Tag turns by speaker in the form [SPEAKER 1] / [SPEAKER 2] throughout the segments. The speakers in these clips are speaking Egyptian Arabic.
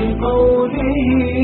[SPEAKER 1] بقوله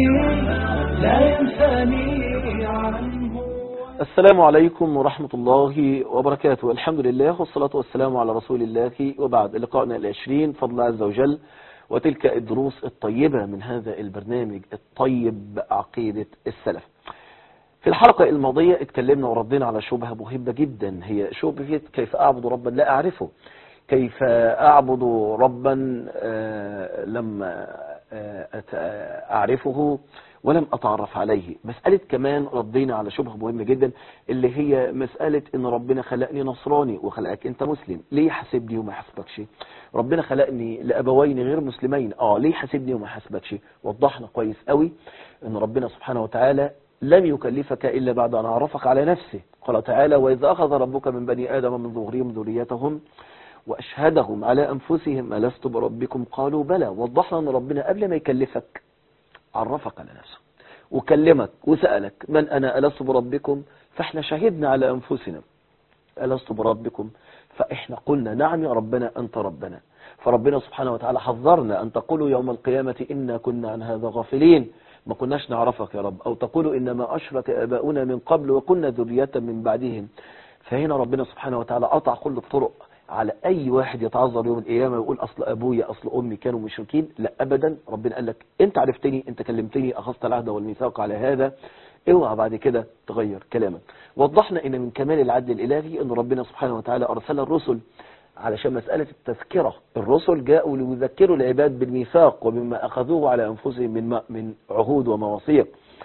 [SPEAKER 1] لا ينساني عنه
[SPEAKER 2] السلام عليكم ورحمة الله وبركاته الحمد لله والصلاة والسلام على رسول الله وبعد لقائنا العشرين فضل الله عز وجل وتلك الدروس الطيبة من هذا البرنامج الطيب عقيدة السلف في الحلقة الماضية اتكلمنا وردينا على شبهة مهمة جدا هي شبهة كيف أعبد ربا لا أعرفه كيف أعبد ربا آه، لم آه، أت- أعرفه ولم أتعرف عليه مسألة كمان ردينا على شبهة مهمة جدا اللي هي مسألة ان ربنا خلقني نصراني وخلقك انت مسلم ليه حاسبني وما حاسبكش ربنا خلقني لأبوين غير مسلمين اه ليه حاسبني وما حاسبكش وضحنا كويس قوي ان ربنا سبحانه وتعالى لم يكلفك إلا بعد أن عرفك على نفسه قال تعالى وإذا أخذ ربك من بني آدم من ظهورهم ذريتهم وأشهدهم على أنفسهم ألست بربكم قالوا بلى وضحنا أن ربنا قبل ما يكلفك عرفك على نفسه وكلمك وسألك من أنا ألست بربكم فإحنا شهدنا على أنفسنا ألست بربكم فإحنا قلنا نعم يا ربنا أنت ربنا فربنا سبحانه وتعالى حذرنا أن تقولوا يوم القيامة إنا كنا عن هذا غافلين ما كناش نعرفك يا رب أو تقولوا إنما أشرك آباؤنا من قبل وكنا ذرية من بعدهم فهنا ربنا سبحانه وتعالى قطع كل الطرق على أي واحد يتعذر يوم القيامة ويقول أصل أبويا أصل أمي كانوا مشركين لا أبدا ربنا قال لك أنت عرفتني أنت كلمتني أخذت العهد والميثاق على هذا اوعى بعد كده تغير كلامك وضحنا ان من كمال العدل الالهي ان ربنا سبحانه وتعالى ارسل الرسل علشان مسألة التذكرة الرسل جاءوا ليذكروا العباد بالميثاق وبما أخذوه على أنفسهم من ما- من عهود ومواثيق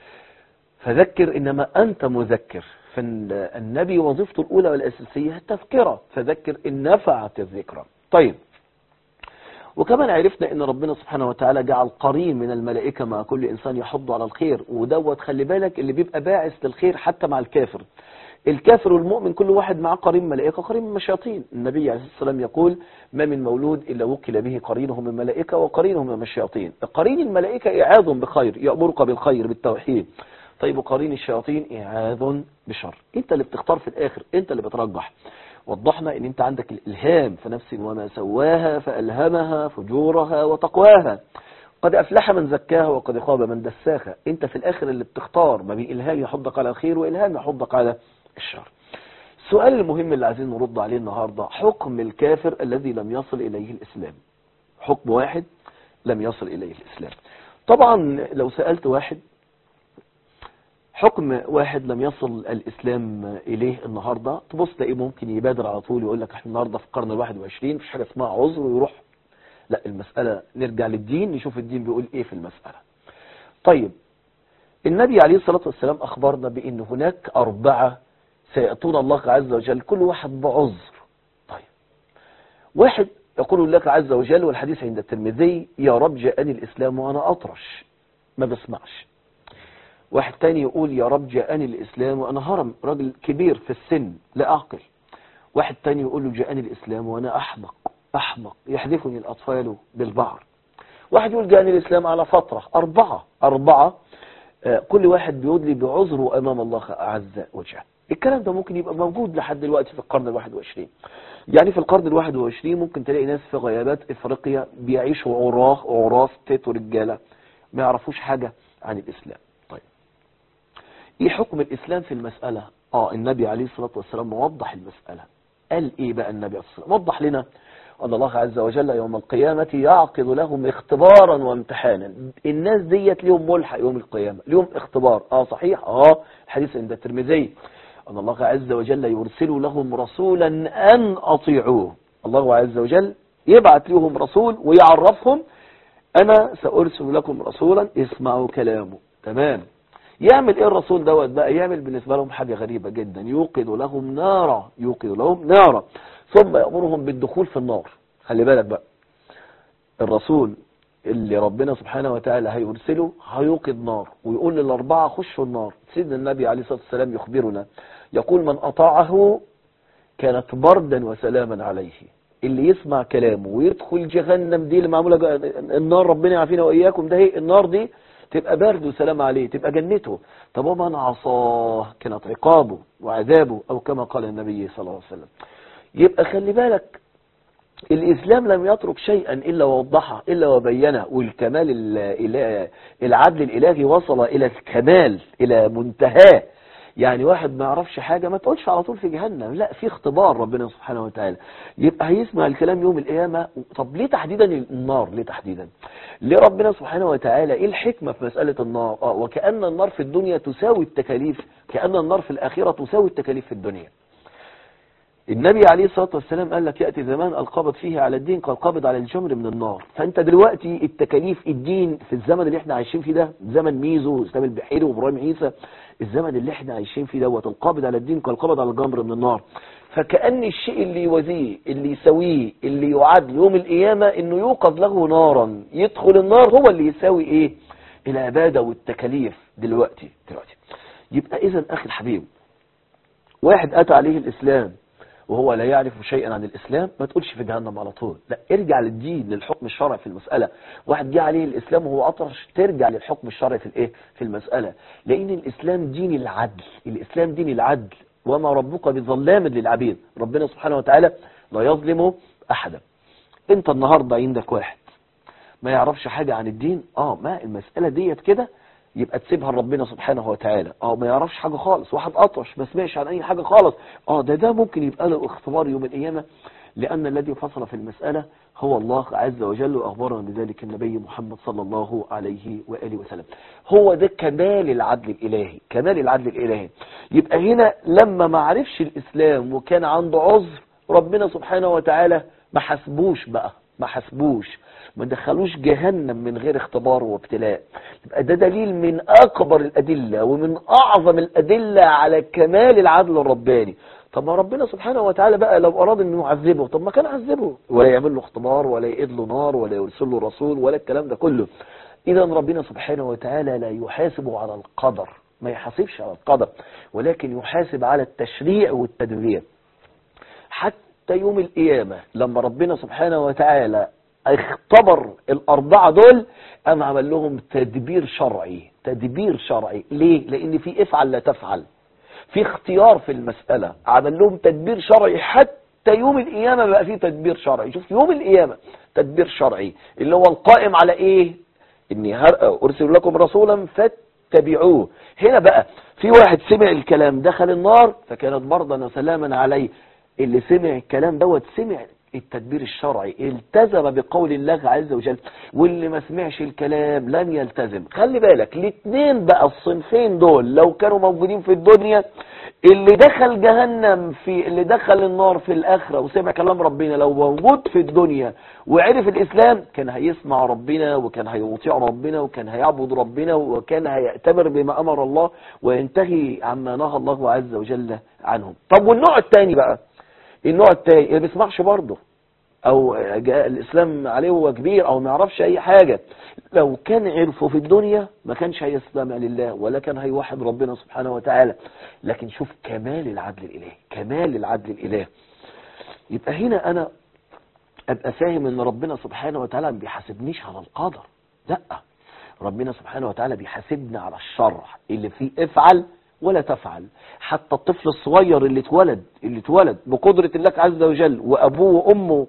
[SPEAKER 2] فذكر إنما أنت مذكر فالنبي وظيفته الأولى والأساسية التذكرة فذكر إن نفعت الذكرى طيب وكمان عرفنا ان ربنا سبحانه وتعالى جعل قرين من الملائكة مع كل انسان يحض على الخير ودوت خلي بالك اللي بيبقى باعث للخير حتى مع الكافر الكافر والمؤمن كل واحد معاه قرين ملائكة قرين من الشياطين النبي عليه الصلاة والسلام يقول ما من مولود إلا وكل به قرينه من الملائكة وقرينه من الشياطين قرين الملائكة إعاذ بخير يأمرك بالخير بالتوحيد طيب وقرين الشياطين إعاذ بشر انت اللي بتختار في الآخر انت اللي بترجح وضحنا ان انت عندك الالهام في نفس وما سواها فالهمها فجورها وتقواها قد افلح من زكاها وقد خاب من دساها انت في الاخر اللي بتختار ما بين الهام يحضك على الخير والهام يحضك على الشر السؤال المهم اللي عايزين نرد عليه النهارده حكم الكافر الذي لم يصل اليه الاسلام حكم واحد لم يصل اليه الاسلام طبعا لو سالت واحد حكم واحد لم يصل الإسلام إليه النهاردة تبص تلاقيه ممكن يبادر على طول يقول لك احنا النهاردة في القرن الواحد وعشرين مفيش حاجة اسمها عذر ويروح لا المسألة نرجع للدين نشوف الدين بيقول ايه في المسألة طيب النبي عليه الصلاة والسلام أخبرنا بأن هناك أربعة سيأتون الله عز وجل كل واحد بعذر طيب واحد يقول لك عز وجل والحديث عند الترمذي يا رب جاءني الإسلام وأنا أطرش ما بسمعش واحد تاني يقول يا رب جاءني الإسلام وأنا هرم راجل كبير في السن لا أعقل واحد تاني يقول له جاءني الإسلام وأنا أحمق أحمق يحذفني الأطفال بالبعر واحد يقول جاءني الإسلام على فترة أربعة أربعة آه، كل واحد بيدلي بعذره أمام الله عز وجل الكلام ده ممكن يبقى موجود لحد دلوقتي في القرن الواحد وعشرين يعني في القرن الواحد وعشرين ممكن تلاقي ناس في غيابات إفريقيا بيعيشوا عراه عراف تيت ورجالة ما يعرفوش حاجة عن الإسلام طيب ايه حكم الاسلام في المسألة اه النبي عليه الصلاة والسلام وضح المسألة قال ايه بقى النبي عليه الصلاة والسلام وضح لنا ان الله عز وجل يوم القيامة يعقد لهم اختبارا وامتحانا الناس ديت ليهم ملحق يوم القيامة ليهم اختبار اه صحيح اه الحديث عند الترمذي ان الله عز وجل يرسل لهم رسولا ان اطيعوه الله عز وجل يبعث لهم رسول ويعرفهم انا سارسل لكم رسولا اسمعوا كلامه تمام يعمل ايه الرسول دوت بقى يعمل بالنسبة لهم حاجة غريبة جدا يوقد لهم نارا يوقد لهم نارا ثم يأمرهم بالدخول في النار خلي بالك بقى الرسول اللي ربنا سبحانه وتعالى هيرسله هيوقد نار ويقول للأربعة خشوا النار سيدنا النبي عليه الصلاة والسلام يخبرنا يقول من أطاعه كانت بردا وسلاما عليه اللي يسمع كلامه ويدخل جهنم دي اللي معمولة جا- النار ربنا يعافينا وإياكم ده هي النار دي تبقى برد وسلام عليه تبقى جنته طب ومن عصاه كانت عقابه وعذابه أو كما قال النبي صلى الله عليه وسلم يبقى خلي بالك الإسلام لم يترك شيئا إلا ووضحه إلا وبينه والكمال ال- العدل الإلهي وصل إلى الكمال إلى منتهاه يعني واحد ما يعرفش حاجة ما تقولش على طول في جهنم لا في اختبار ربنا سبحانه وتعالى يبقى هيسمع الكلام يوم القيامة طب ليه تحديدا النار ليه تحديدا ليه ربنا سبحانه وتعالى ايه الحكمة في مسألة النار آه وكأن النار في الدنيا تساوي التكاليف كأن النار في الآخرة تساوي التكاليف في الدنيا النبي عليه الصلاة والسلام قال لك يأتي زمان القبض فيه على الدين كالقبض على الجمر من النار فانت دلوقتي التكاليف الدين في الزمن اللي احنا عايشين فيه ده زمن ميزو اسلام البحيري وابراهيم عيسى الزمن اللي احنا عايشين فيه دوت القابض على الدين كالقبض على الجمر من النار فكأن الشيء اللي يوازيه اللي يساويه اللي يعاد يوم القيامة انه يوقظ له نارا يدخل النار هو اللي يساوي ايه العبادة والتكاليف دلوقتي دلوقتي يبقى اذا اخي الحبيب واحد اتى عليه الاسلام وهو لا يعرف شيئا عن الإسلام ما تقولش في جهنم على طول لا ارجع للدين للحكم الشرعي في المسألة واحد جه عليه الإسلام وهو أطرش ترجع للحكم الشرعي في الإيه في المسألة لأن الإسلام دين العدل الإسلام دين العدل وما ربك بظلام للعبيد ربنا سبحانه وتعالى لا يظلم أحدا أنت النهاردة عندك واحد ما يعرفش حاجة عن الدين اه ما المسألة ديت كده يبقى تسيبها لربنا سبحانه وتعالى اه ما يعرفش حاجة خالص واحد اطرش ما سمعش عن اي حاجة خالص اه ده ده ممكن يبقى له اختبار يوم القيامة لان الذي فصل في المسألة هو الله عز وجل واخبرنا بذلك النبي محمد صلى الله عليه وآله وسلم هو ده كمال العدل الالهي كمال العدل الالهي يبقى هنا لما ما عرفش الاسلام وكان عنده عذر ربنا سبحانه وتعالى ما حسبوش بقى ما حسبوش ما دخلوش جهنم من غير اختبار وابتلاء يبقى ده دليل من أكبر الأدلة ومن أعظم الأدلة على كمال العدل الرباني طب ما ربنا سبحانه وتعالى بقى لو أراد أنه يعذبه طب ما كان عذبه ولا يعمل له اختبار ولا يقيد له نار ولا يرسل له رسول ولا الكلام ده كله إذا ربنا سبحانه وتعالى لا يحاسب على القدر ما يحاسبش على القدر ولكن يحاسب على التشريع والتدبير حتى يوم القيامة لما ربنا سبحانه وتعالى اختبر الأربعة دول أم عمل لهم تدبير شرعي تدبير شرعي ليه؟ لأن في افعل لا تفعل في اختيار في المسألة عمل لهم تدبير شرعي حتى يوم القيامة بقى فيه تدبير شرعي شوف يوم القيامة تدبير شرعي اللي هو القائم على ايه اني ارسل لكم رسولا فاتبعوه هنا بقى في واحد سمع الكلام دخل النار فكانت برضا وسلاما عليه اللي سمع الكلام دوت سمع التدبير الشرعي التزم بقول الله عز وجل واللي ما سمعش الكلام لن يلتزم خلي بالك الاثنين بقى الصنفين دول لو كانوا موجودين في الدنيا اللي دخل جهنم في اللي دخل النار في الآخرة وسمع كلام ربنا لو موجود في الدنيا وعرف الإسلام كان هيسمع ربنا وكان هيطيع ربنا وكان هيعبد ربنا وكان هيأتمر بما أمر الله وينتهي عما نهى الله عز وجل عنهم طب والنوع الثاني بقى النوع الثاني اللي ما بيسمعش برضه او جاء الاسلام عليه هو كبير او ما يعرفش اي حاجة لو كان عرفه في الدنيا ما كانش هيستمع لله ولا كان هيوحد ربنا سبحانه وتعالى لكن شوف كمال العدل الالهي كمال العدل الالهي يبقى هنا انا ابقى فاهم ان ربنا سبحانه وتعالى ما بيحاسبنيش على القدر لا ربنا سبحانه وتعالى بيحاسبني على الشرع اللي فيه افعل ولا تفعل حتى الطفل الصغير اللي اتولد اللي اتولد بقدرة الله عز وجل وابوه وامه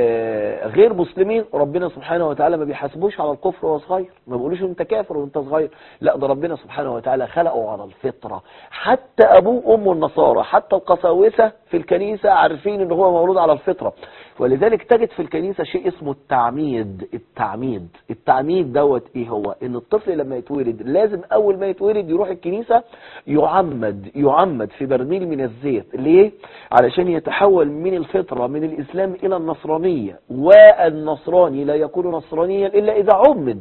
[SPEAKER 2] آه غير مسلمين ربنا سبحانه وتعالى ما بيحاسبوش على الكفر وهو صغير ما بيقولوش انت كافر وانت صغير لا ده ربنا سبحانه وتعالى خلقه على الفطرة حتى ابوه وامه النصارى حتى القساوسة في الكنيسة عارفين ان هو مولود على الفطرة ولذلك تجد في الكنيسة شيء اسمه التعميد التعميد التعميد دوت ايه هو ان الطفل لما يتولد لازم اول ما يتولد يروح الكنيسة يعمد يعمد في برميل من الزيت ليه علشان يتحول من الفطرة من الاسلام الى النصرانية والنصراني لا يكون نصرانيا الا اذا عمد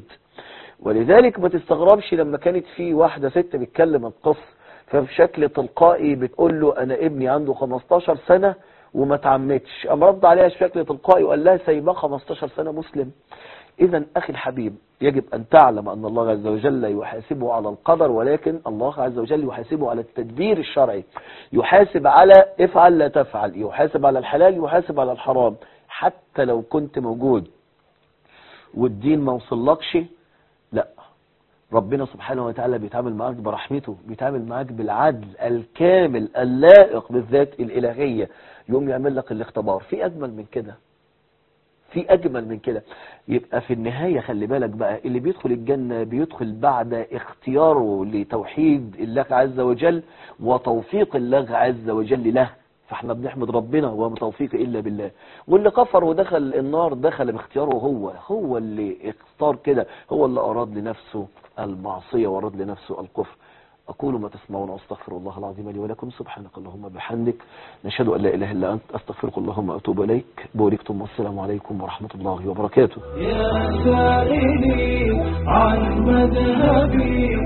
[SPEAKER 2] ولذلك ما تستغربش لما كانت في واحدة ست بتكلم القص فبشكل تلقائي بتقول له انا ابني عنده 15 سنة وما تعمدش قام رد عليها بشكل تلقائي وقال لها سايباه 15 سنة مسلم اذا اخي الحبيب يجب ان تعلم ان الله عز وجل يحاسبه على القدر ولكن الله عز وجل يحاسبه على التدبير الشرعي يحاسب على افعل لا تفعل يحاسب على الحلال يحاسب على الحرام حتى لو كنت موجود والدين ما وصلكش لا ربنا سبحانه وتعالى بيتعامل معاك برحمته بيتعامل معاك بالعدل الكامل اللائق بالذات الإلهية يقوم يعمل لك الاختبار في أجمل من كده في أجمل من كده يبقى في النهاية خلي بالك بقى اللي بيدخل الجنة بيدخل بعد اختياره لتوحيد الله عز وجل وتوفيق الله عز وجل له فاحنا بنحمد ربنا وما توفيق الا بالله واللي كفر ودخل النار دخل باختياره هو هو اللي اختار كده هو اللي اراد لنفسه المعصية واراد لنفسه الكفر أقول ما تسمعون وأستغفر الله العظيم لي ولكم سبحانك اللهم بحمدك نشهد أن لا إله إلا أنت أستغفرك اللهم أتوب إليك بوركتم والسلام عليكم ورحمة الله وبركاته
[SPEAKER 1] يا سائلي عن مذهبي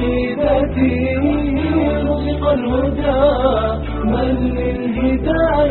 [SPEAKER 1] وعقيدتي رزق الهدى من للهداية